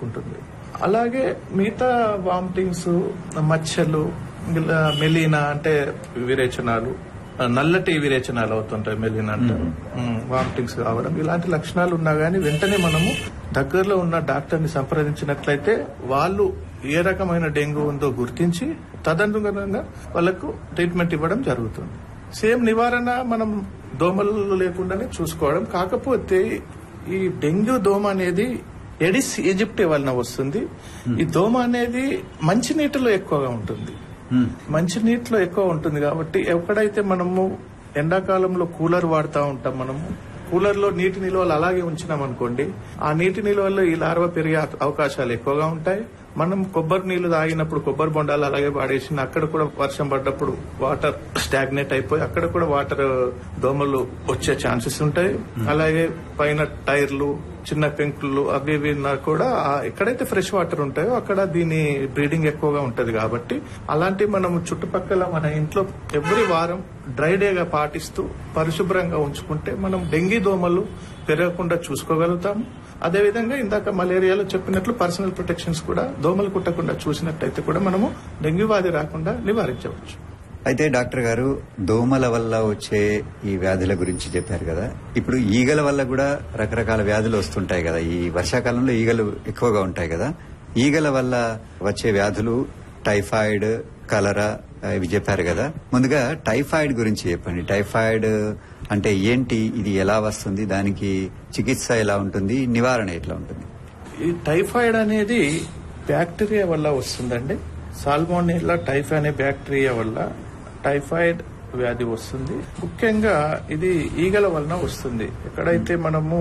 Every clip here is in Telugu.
ఉంటుంది అలాగే మిగతా వామిటింగ్స్ మచ్చలు ఇలా మెలీనా అంటే విరేచనాలు నల్లటి విరేచనాలు అవుతుంటాయి మెలిన్ అంటారు వామిటింగ్స్ కావడం ఇలాంటి లక్షణాలు ఉన్నా గానీ వెంటనే మనము దగ్గరలో ఉన్న డాక్టర్ ని సంప్రదించినట్లయితే వాళ్ళు ఏ రకమైన డెంగ్యూ ఉందో గుర్తించి తదనుగుణంగా వాళ్ళకు ట్రీట్మెంట్ ఇవ్వడం జరుగుతుంది సేమ్ నివారణ మనం దోమలు లేకుండానే చూసుకోవడం కాకపోతే ఈ డెంగ్యూ దోమ అనేది ఎడిస్ ఈజిప్ట్ వలన వస్తుంది ఈ దోమ అనేది మంచినీటిలో ఎక్కువగా ఉంటుంది మంచి నీటిలో ఎక్కువ ఉంటుంది కాబట్టి ఎక్కడైతే మనము ఎండాకాలంలో కూలర్ వాడుతూ ఉంటాం మనము కూలర్ లో నీటి నిల్వలు అలాగే ఉంచినాం అనుకోండి ఆ నీటి నిల్వల్లో ఈ లార్వ పెరిగే అవకాశాలు ఎక్కువగా ఉంటాయి మనం కొబ్బరి నీళ్లు తాగినప్పుడు కొబ్బరి బొండాలు అలాగే వాడేసిన అక్కడ కూడా వర్షం పడ్డప్పుడు వాటర్ స్టాగ్నేట్ అయిపోయి అక్కడ కూడా వాటర్ దోమలు వచ్చే ఛాన్సెస్ ఉంటాయి అలాగే పైన టైర్లు చిన్న పెంకులు అవి ఇవి ఉన్నా కూడా ఆ ఎక్కడైతే ఫ్రెష్ వాటర్ ఉంటాయో అక్కడ దీని బ్రీడింగ్ ఎక్కువగా ఉంటది కాబట్టి అలాంటి మనం చుట్టుపక్కల మన ఇంట్లో ఎవ్రీ వారం డ్రై డేగా పాటిస్తూ పరిశుభ్రంగా ఉంచుకుంటే మనం డెంగీ దోమలు పెరగకుండా చూసుకోగలుగుతాం అదేవిధంగా ఇందాక మలేరియాలో చెప్పినట్లు పర్సనల్ ప్రొటెక్షన్స్ కూడా దోమలు కుట్టకుండా చూసినట్టయితే కూడా మనము డెంగ్యూ వ్యాధి రాకుండా నివారించవచ్చు అయితే డాక్టర్ గారు దోమల వల్ల వచ్చే ఈ వ్యాధుల గురించి చెప్పారు కదా ఇప్పుడు ఈగల వల్ల కూడా రకరకాల వ్యాధులు వస్తుంటాయి కదా ఈ వర్షాకాలంలో ఈగలు ఎక్కువగా ఉంటాయి కదా ఈగల వల్ల వచ్చే వ్యాధులు టైఫాయిడ్ కలరా ఇవి చెప్పారు కదా ముందుగా టైఫాయిడ్ గురించి చెప్పండి టైఫాయిడ్ అంటే ఏంటి ఇది ఎలా వస్తుంది దానికి చికిత్స ఎలా ఉంటుంది నివారణ ఎట్లా ఉంటుంది ఈ టైఫాయిడ్ అనేది బ్యాక్టీరియా వల్ల వస్తుందండి సాల్మోనిల్లా టైఫాయిడ్ అనే బ్యాక్టీరియా వల్ల టైఫాయిడ్ వ్యాధి వస్తుంది ముఖ్యంగా ఇది ఈగల వలన వస్తుంది ఎక్కడైతే మనము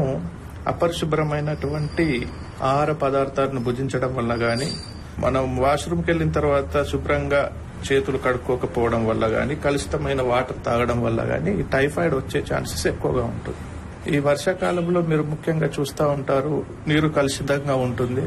అపరిశుభ్రమైనటువంటి ఆహార పదార్థాలను భుజించడం వల్ల గాని మనం వాష్రూమ్కి వెళ్ళిన తర్వాత శుభ్రంగా చేతులు కడుక్కోకపోవడం వల్ల గాని కలుషితమైన వాటర్ తాగడం వల్ల గాని ఈ టైఫాయిడ్ వచ్చే ఛాన్సెస్ ఎక్కువగా ఉంటుంది ఈ వర్షాకాలంలో మీరు ముఖ్యంగా చూస్తూ ఉంటారు నీరు కలుషితంగా ఉంటుంది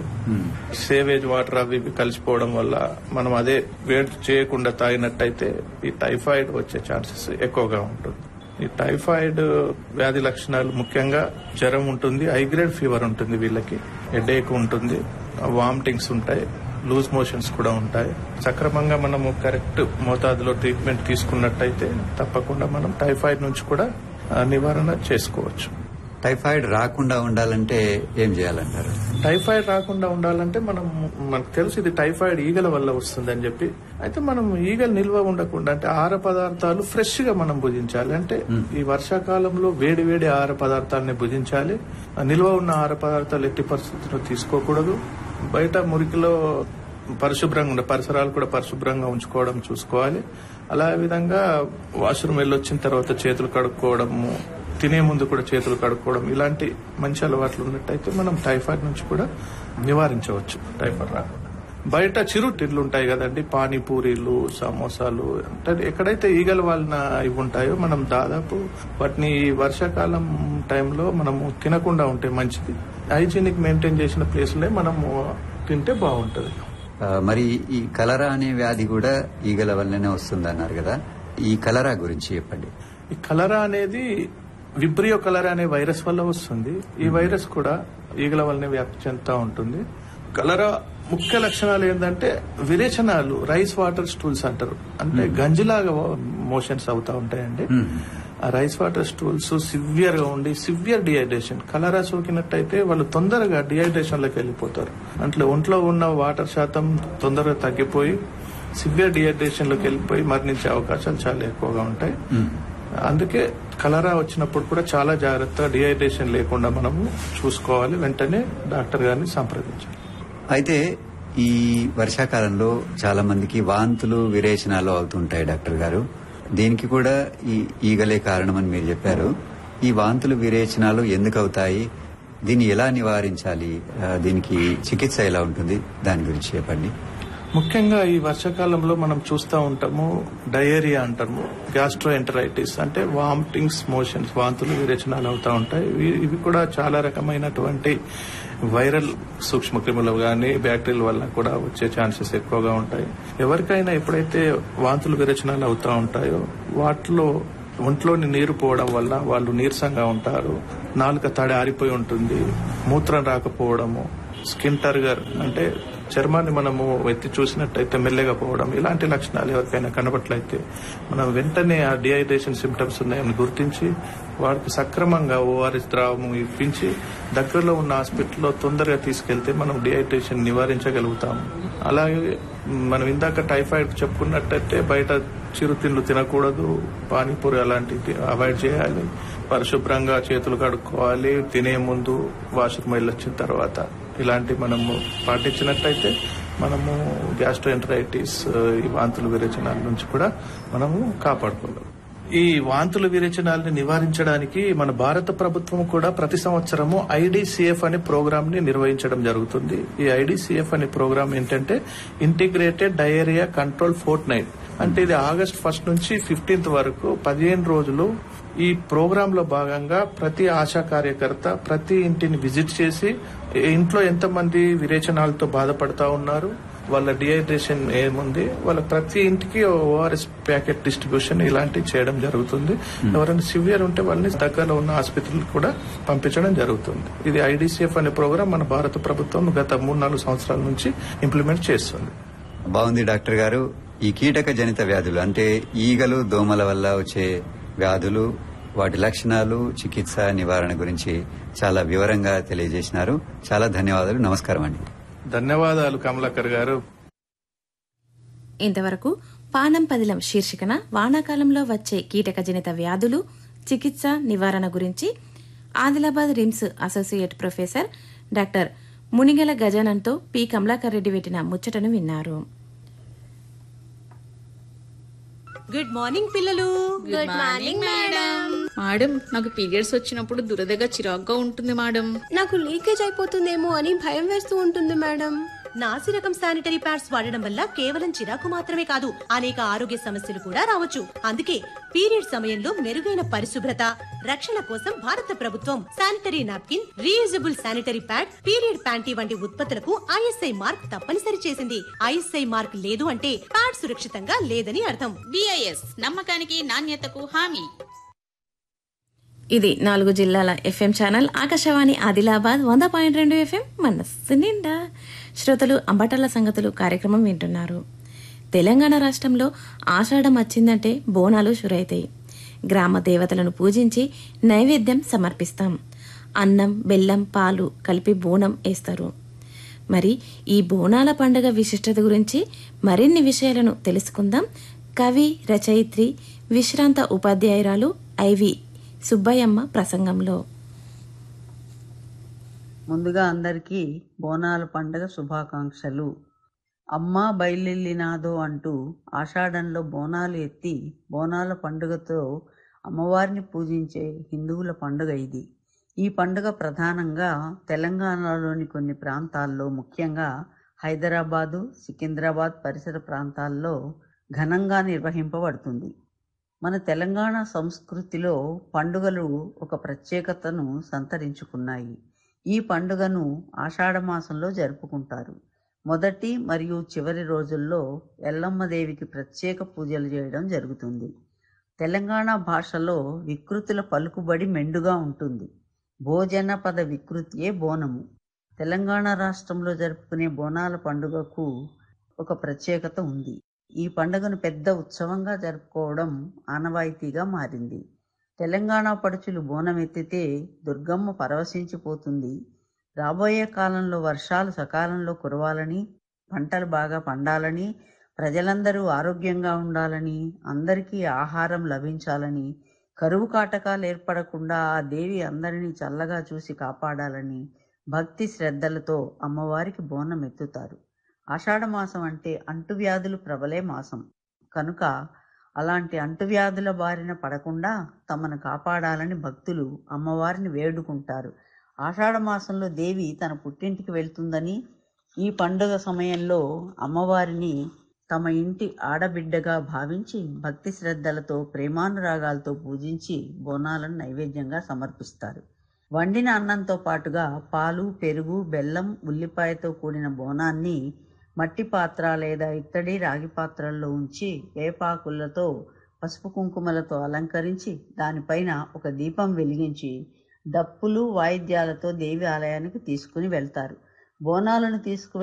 సేవేజ్ వాటర్ అవి ఇవి కలిసిపోవడం వల్ల మనం అదే వేడి చేయకుండా తాగినట్టయితే ఈ టైఫాయిడ్ వచ్చే ఛాన్సెస్ ఎక్కువగా ఉంటుంది ఈ టైఫాయిడ్ వ్యాధి లక్షణాలు ముఖ్యంగా జ్వరం ఉంటుంది హై గ్రేడ్ ఫీవర్ ఉంటుంది వీళ్ళకి హెడేక్ ఉంటుంది వామిటింగ్స్ ఉంటాయి లూజ్ మోషన్స్ కూడా ఉంటాయి సక్రమంగా మనము కరెక్ట్ మోతాదులో ట్రీట్మెంట్ తీసుకున్నట్టయితే తప్పకుండా మనం టైఫాయిడ్ నుంచి కూడా ఆ, నివారణ చేసుకోవచ్చు టైఫాయిడ్ రాకుండా ఉండాలంటే ఏం చేయాలంటారు టైఫాయిడ్ రాకుండా ఉండాలంటే మనం మనకు తెలుసు ఇది టైఫాయిడ్ ఈగల వల్ల వస్తుందని చెప్పి అయితే మనం ఈగలు నిల్వ ఉండకుండా అంటే ఆహార పదార్థాలు ఫ్రెష్ గా మనం భుజించాలి అంటే ఈ వర్షాకాలంలో వేడి వేడి ఆహార పదార్థాలని భుజించాలి ఆ నిల్వ ఉన్న ఆహార పదార్థాలు ఎట్టి పరిస్థితుల్లో తీసుకోకూడదు బయట మురికిలో పరిశుభ్రంగా ఉండే పరిసరాలు కూడా పరిశుభ్రంగా ఉంచుకోవడం చూసుకోవాలి అలా విధంగా వాష్రూమ్ వెళ్ళొచ్చిన తర్వాత చేతులు కడుక్కోవడము తినే ముందు కూడా చేతులు కడుక్కోవడం ఇలాంటి మంచి అలవాట్లు ఉన్నట్టయితే మనం టైఫాయిడ్ నుంచి కూడా నివారించవచ్చు టైఫాయిడ్ రాకుండా బయట చిరు తిండ్లు ఉంటాయి కదండి పానీపూరీలు సమోసాలు అంటే ఎక్కడైతే ఈగల వాళ్ళన ఇవి ఉంటాయో మనం దాదాపు వాటిని ఈ వర్షాకాలం టైంలో మనము తినకుండా ఉంటే మంచిది హైజీనిక్ మెయింటైన్ చేసిన ప్లేస్లే మనము తింటే బాగుంటుంది ఆ, మరి ఈ కలరా అనే వ్యాధి కూడా ఈగల వల్లనే వస్తుంది అన్నారు కదా ఈ కలరా గురించి చెప్పండి ఈ కలరా అనేది విబ్రియో కలరా అనే వైరస్ వల్ల వస్తుంది ఈ వైరస్ కూడా ఈగల వల్లనే వ్యాప్తి చెందుతూ ఉంటుంది కలరా ముఖ్య లక్షణాలు ఏంటంటే విరేచనాలు రైస్ వాటర్ స్టూల్స్ అంటారు అంటే గంజిలాగా మోషన్స్ అవుతా ఉంటాయండి ఆ రైస్ వాటర్ స్టూల్స్ సివియర్ గా ఉండి సివియర్ డిహైడ్రేషన్ కలరా సోకినట్టయితే వాళ్ళు తొందరగా డిహైడ్రేషన్ లోకి వెళ్ళిపోతారు అంటే ఒంట్లో ఉన్న వాటర్ శాతం తొందరగా తగ్గిపోయి సివియర్ డిహైడ్రేషన్ లోకి వెళ్ళిపోయి మరణించే అవకాశాలు చాలా ఎక్కువగా ఉంటాయి అందుకే కలరా వచ్చినప్పుడు కూడా చాలా జాగ్రత్త డిహైడ్రేషన్ లేకుండా మనము చూసుకోవాలి వెంటనే డాక్టర్ గారిని సంప్రదించాలి అయితే ఈ వర్షాకాలంలో చాలా మందికి వాంతులు విరేచనాలు అవుతుంటాయి డాక్టర్ గారు దీనికి కూడా ఈ ఈగలే కారణమని మీరు చెప్పారు ఈ వాంతులు విరేచనాలు ఎందుకు అవుతాయి దీన్ని ఎలా నివారించాలి ఆ, దీనికి చికిత్స ఎలా ఉంటుంది దాని గురించి చెప్పండి ముఖ్యంగా ఈ వర్షాకాలంలో మనం చూస్తూ ఉంటాము డయేరియా అంటాము గ్యాస్ట్రో ఎంటరైటిస్ అంటే వామిటింగ్స్ మోషన్స్ వాంతులు విరేచనాలు అవుతూ ఉంటాయి ఇవి- ఇవి కూడా చాలా రకమైనటువంటి వైరల్ సూక్ష్మక్రిములు కానీ బ్యాక్టీరియల్ వల్ల కూడా వచ్చే ఛాన్సెస్ ఎక్కువగా ఉంటాయి ఎవరికైనా ఎప్పుడైతే వాంతులు విరేచనాలు అవుతూ ఉంటాయో వాటిలో ఒంట్లోని నీరు పోవడం వల్ల వాళ్ళు నీరసంగా ఉంటారు నాలుక తడి ఆరిపోయి ఉంటుంది మూత్రం రాకపోవడము స్కిన్ టర్గర్ అంటే చర్మాన్ని మనము ఎత్తి చూసినట్టయితే మెల్లగా పోవడం ఇలాంటి లక్షణాలు ఎవరికైనా కనబట్లయితే మనం వెంటనే ఆ డిహైడ్రేషన్ సిమ్టమ్స్ ఉన్నాయని గుర్తించి వారికి సక్రమంగా ఓఆర్ఎస్ ద్రావము ఇప్పించి దగ్గరలో ఉన్న హాస్పిటల్లో తొందరగా తీసుకెళ్తే మనం డిహైడ్రేషన్ నివారించగలుగుతాము అలాగే మనం ఇందాక టైఫాయిడ్ చెప్పుకున్నట్టయితే బయట చిరుతిండ్లు తినకూడదు పానీపూరి అలాంటివి అవాయిడ్ చేయాలి పరిశుభ్రంగా చేతులు కడుక్కోవాలి తినే ముందు వాష్రూమ్ వెళ్ళొచ్చిన తర్వాత ఇలాంటి మనము పాటించినట్టయితే మనము గ్యాస్ట్రోఎంటరైటిస్ ఈ వాంతులు విరేచనాల నుంచి కూడా మనము కాపాడుకోగలం ఈ వాంతుల విరేచనాలని నివారించడానికి మన భారత ప్రభుత్వం కూడా ప్రతి సంవత్సరము ఐడిసిఎఫ్ అనే ప్రోగ్రామ్ ని నిర్వహించడం జరుగుతుంది ఈ ఐడిసిఎఫ్ అనే ప్రోగ్రామ్ ఏంటంటే integrated diarrhoea control fortnight అంటే ఇది ఆగస్ట్ ఫస్ట్ నుంచి ఫిఫ్టీన్త్ వరకు పదిహేను రోజులు ఈ ప్రోగ్రామ్ లో భాగంగా ప్రతి ఆశా కార్యకర్త ప్రతి ఇంటిని విజిట్ చేసి ఇంట్లో ఎంతమంది విరేచనాలతో బాధపడతా ఉన్నారు వాళ్ళ డిహైడ్రేషన్ ఏముంది వాళ్ళ ప్రతి ఇంటికి ఓఆర్ఎస్ ప్యాకెట్ డిస్ట్రిబ్యూషన్ ఇలాంటివి చేయడం జరుగుతుంది ఎవరైనా సివియర్ ఉంటే వాళ్ళని దగ్గరలో ఉన్న ఆసుపత్రులకు కూడా పంపించడం జరుగుతుంది ఇది ఐడిసిఎఫ్ అనే ప్రోగ్రామ్ మన భారత ప్రభుత్వం గత మూడు నాలుగు సంవత్సరాల నుంచి ఇంప్లిమెంట్ చేస్తుంది బాగుంది డాక్టర్ గారు ఈ కీటక జనిత వ్యాధులు అంటే ఈగలు దోమల వల్ల వచ్చే వ్యాధులు వాటి లక్షణాలు చికిత్స నివారణ గురించి చాలా వివరంగా తెలియజేసినారు చాలా ధన్యవాదాలు నమస్కారం అండి ధన్యవాదాలు కమలాకర్ గారు ఇంతవరకు పానం పదిలం శీర్షికన వానాకాలంలో వచ్చే కీటకజనిత వ్యాధులు చికిత్స నివారణ గురించి Adilabad RIMS associate professor doctor Munigala గజానంతో పి కమలాకర్ రెడ్డి పెట్టిన ముచ్చటను విన్నారు గుడ్ మార్నింగ్ పిల్లలు గుడ్ మార్నింగ్ మేడం మేడం నాకు పీరియడ్స్ వచ్చినప్పుడు దురదగా చిరాగ్గా ఉంటుంది మేడం నాకు లీకేజ్ అయిపోతుందేమో అని భయం వేస్తూ ఉంటుంది మేడం నాసి రకం శానిటరీ ప్యాడ్స్ వాడడం వల్ల కేవలం చిరాకు మాత్రమే కాదు అనేక ఆరోగ్య సమస్యలు కూడా రావచ్చు అందుకే పీరియడ్ సమయంలో మెరుగైన పరిశుభ్రత రక్షణ కోసం భారత ప్రభుత్వం sanitary napkin reusable sanitary pad period panty వంటి ఉత్పత్తులకు ఐఎస్ఐ మార్క్ తప్పనిసరి చేసింది ఐఎస్ఐ మార్క్ లేదు అంటే ప్యాడ్ సురక్షితంగా లేదని అర్థం బిఐఎస్ నమ్మకానికి నాణ్యతకు హామీ ఇది నాలుగు జిల్లాల ఎఫ్ఎం ఛానల్ ఆకాశవాణి ఆదిలాబాద్ వంద పాయింట్ రెండు ఎఫ్ఎం మనస్సు నిండా శ్రోతలు అంబటాల సంగతులు కార్యక్రమం వింటున్నారు తెలంగాణ రాష్ట్రంలో ఆషాఢం వచ్చిందంటే బోనాలు షురైతాయి గ్రామ దేవతలను పూజించి నైవేద్యం సమర్పిస్తాం అన్నం బెల్లం పాలు కలిపి బోనం వేస్తారు మరి ఈ బోనాల పండుగ విశిష్టత గురించి మరిన్ని విషయాలను తెలుసుకుందాం కవి రచయిత్రి విశ్రాంత ఉపాధ్యాయురాలు ఐవి సుబ్బయ్యమ్మ ప్రసంగంలో ముందుగా అందరికీ బోనాల పండగ శుభాకాంక్షలు అమ్మా బయలెల్లినాదో అంటూ ఆషాఢంలో బోనాలు ఎత్తి బోనాల పండుగతో అమ్మవారిని పూజించే హిందువుల పండుగ ఇది ఈ పండుగ ప్రధానంగా తెలంగాణలోని కొన్ని ప్రాంతాల్లో ముఖ్యంగా హైదరాబాదు సికింద్రాబాద్ పరిసర ప్రాంతాల్లో ఘనంగా నిర్వహింపబడుతుంది మన తెలంగాణ సంస్కృతిలో పండుగలు ఒక ప్రత్యేకతను సంతరించుకున్నాయి ఈ పండుగను ఆషాఢ మాసంలో జరుపుకుంటారు మొదటి మరియు చివరి రోజుల్లో ఎల్లమ్మదేవికి ప్రత్యేక పూజలు చేయడం జరుగుతుంది తెలంగాణ భాషలో వికృతుల పలుకుబడి మెండుగా ఉంటుంది భోజన పద వికృతియే బోనము తెలంగాణ రాష్ట్రంలో జరుపుకునే బోనాల పండుగకు ఒక ప్రత్యేకత ఉంది ఈ పండుగను పెద్ద ఉత్సవంగా జరుపుకోవడం ఆనవాయితీగా మారింది తెలంగాణ పడుచులు బోనం ఎత్తితే దుర్గమ్మ పరవశించిపోతుంది రాబోయే కాలంలో వర్షాలు సకాలంలో కురవాలని పంటలు బాగా పండాలని ప్రజలందరూ ఆరోగ్యంగా ఉండాలని అందరికీ ఆహారం లభించాలని కరువు కాటకాలు ఏర్పడకుండా ఆ దేవి అందరినీ చల్లగా చూసి కాపాడాలని భక్తి శ్రద్ధలతో అమ్మవారికి బోనం ఎత్తుతారు ఆషాఢమాసం అంటే అంటువ్యాధులు ప్రబలే మాసం కనుక అలాంటి అంటువ్యాధుల బారిన పడకుండా తమను కాపాడాలని భక్తులు అమ్మవారిని వేడుకుంటారు ఆషాఢ మాసంలో దేవి తన పుట్టింటికి వెళ్తుందని ఈ పండుగ సమయంలో అమ్మవారిని తమ ఇంటి ఆడబిడ్డగా భావించి భక్తి శ్రద్ధలతో ప్రేమానురాగాలతో పూజించి బోనాలను నైవేద్యంగా సమర్పిస్తారు వండిన అన్నంతో పాటుగా పాలు పెరుగు బెల్లం ఉల్లిపాయతో కూడిన బోనాన్ని మట్టి పాత్ర లేదా ఇత్తడి రాగి పాత్రల్లో ఉంచి వేపాకులతో పసుపు కుంకుమలతో అలంకరించి దానిపైన ఒక దీపం వెలిగించి డప్పులు వాయిద్యాలతో దేవి ఆలయానికి తీసుకుని వెళ్తారు బోనాలను తీసుకు